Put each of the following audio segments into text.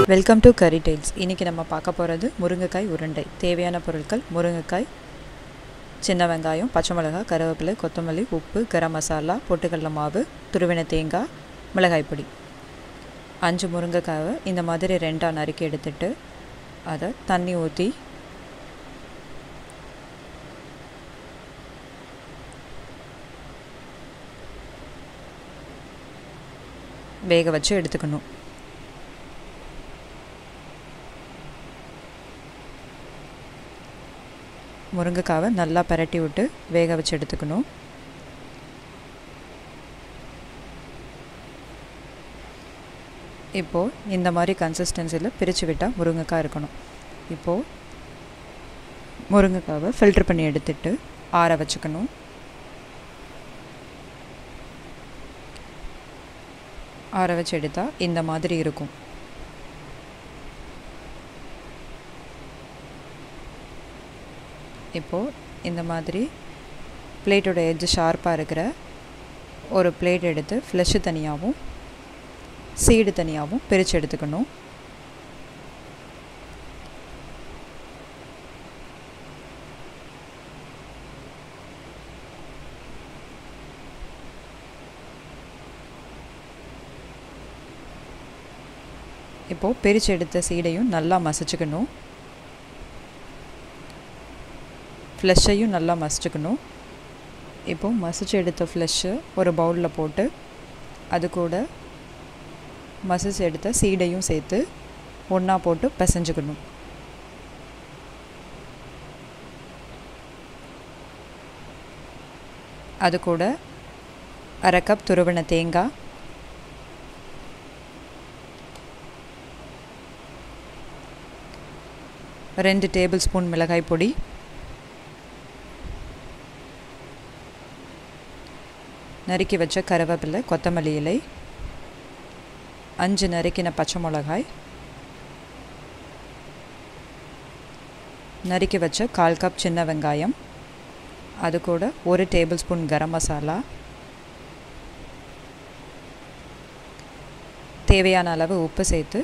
welcome to curry tails இன்றைக்கி நம்ம பார்க்க போகிறது முருங்கைக்காய் உருண்டை தேவையான பொருட்கள் முருங்கைக்காய் சின்ன வெங்காயம் பச்சை மிளகாய் கருவேப்பிலை கொத்தமல்லி உப்பு கரம் மசாலா பொட்டுக்கடல மாவு துருவின தேங்காய் மிளகாய் பொடி அஞ்சு முருங்கைக்காவை இந்த மாதிரி ரெண்டாக நறுக்கி எடுத்துட்டு அதை தண்ணி ஊற்றி வேக வச்சு எடுத்துக்கணும் முருங்கைக்காவை நல்லா பரட்டி விட்டு வேக வச்சு எடுத்துக்கணும் இப்போது இந்த மாதிரி கன்சிஸ்டன்சியில் பிரித்து விட்டால் முருங்கைக்காய் இருக்கணும் இப்போது முருங்கைக்காவை ஃபில்ட்ரு பண்ணி எடுத்துட்டு ஆற வச்சுக்கணும் ஆற வச்சு எடுத்தால் இந்த மாதிரி இருக்கும் இப்போது இந்த மாதிரி பிளேட்டோட எட்ஜ் ஷார்ப்பாக இருக்கிற ஒரு பிளேட் எடுத்து ஃப்ளெஷ்ஷு தனியாகவும் சீடு தனியாகவும் பிரித்து எடுத்துக்கணும் இப்போது பிரித்து எடுத்த சீடையும் நல்லா மசிச்சுக்கணும் ஃப்ளெஷ்ஷையும் நல்லா மசிச்சுக்கணும் இப்போது மசிச்சு எடுத்த ஃப்ளெஷ்ஷு ஒரு பவுலில் போட்டு அது கூட மசிச்சு எடுத்த சீடையும் சேர்த்து ஒன்றா போட்டு பிசைஞ்சுக்கணும் அது கூட அரை கப் துருவின தேங்காய் ரெண்டு டேபிள் ஸ்பூன் மிளகாய் பொடி நறுக்கி வச்ச கருவேப்பிலை கொத்தமல்லி இலை அஞ்சு நறுக்கின பச்சை மிளகாய் நறுக்கி வச்ச கால் கப் சின்ன வெங்காயம் அது கூட ஒரு டேபிள் ஸ்பூன் கரம் மசாலா தேவையான அளவு உப்பு சேர்த்து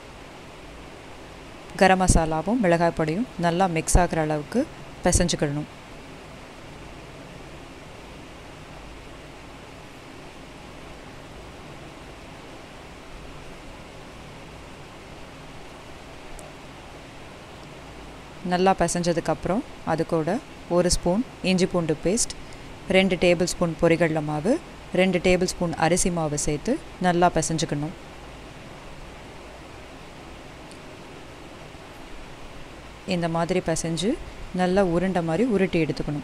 கரம் மசாலாவும் மிளகாய் பொடியும் நல்லா மிக்ஸ் ஆகிற அளவுக்கு பிசைஞ்சுக்கிடணும் நல்லா பிசைஞ்சதுக்கப்புறம் அது கூட ஒரு ஸ்பூன் இஞ்சி பூண்டு பேஸ்ட் ரெண்டு டேபிள் ஸ்பூன் பொரிகடலை மாவு ரெண்டு டேபிள் ஸ்பூன் அரிசி மாவு சேர்த்து நல்லா பிசைஞ்சுக்கணும் இந்த மாதிரி பிசைஞ்சு நல்லா உருண்டை மாதிரி உருட்டி எடுத்துக்கணும்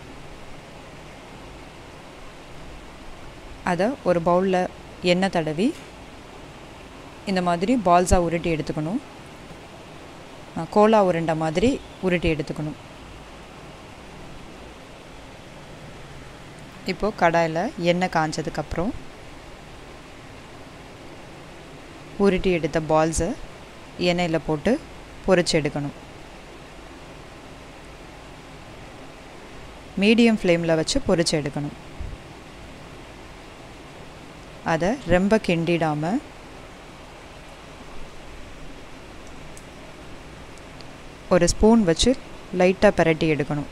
அதை ஒரு பவுலில் எண்ணெய் தடவி இந்த மாதிரி பால்ஸாக உருட்டி எடுத்துக்கணும் கோலா உருண்டை மாதிரி உருட்டி எடுத்துக்கணும் இப்போது கடாயில் எண்ணெய் காஞ்சதுக்கப்புறம் உருட்டி எடுத்த பால்ஸை எண்ணெயில் போட்டு பொரிச்சு எடுக்கணும் மீடியம் ஃப்ளேமில் வச்சு பொரிச்சு எடுக்கணும் அதை ரொம்ப கிண்டிடாமல் ஒரு ஸ்பூன் வச்சு லைட்டாக பரட்டி எடுக்கணும்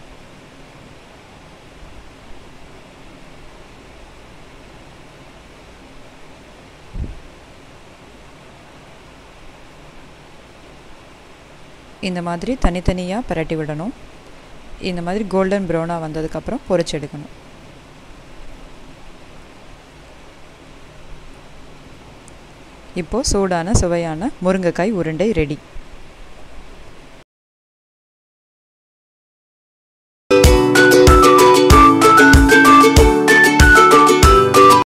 இந்த மாதிரி தனித்தனியாக பரட்டி விடணும் இந்த மாதிரி கோல்டன் ப்ரௌனாக வந்ததுக்கப்புறம் பொரிச்சு எடுக்கணும் இப்போது சூடான சுவையான முருங்கைக்காய் உருண்டை ரெடி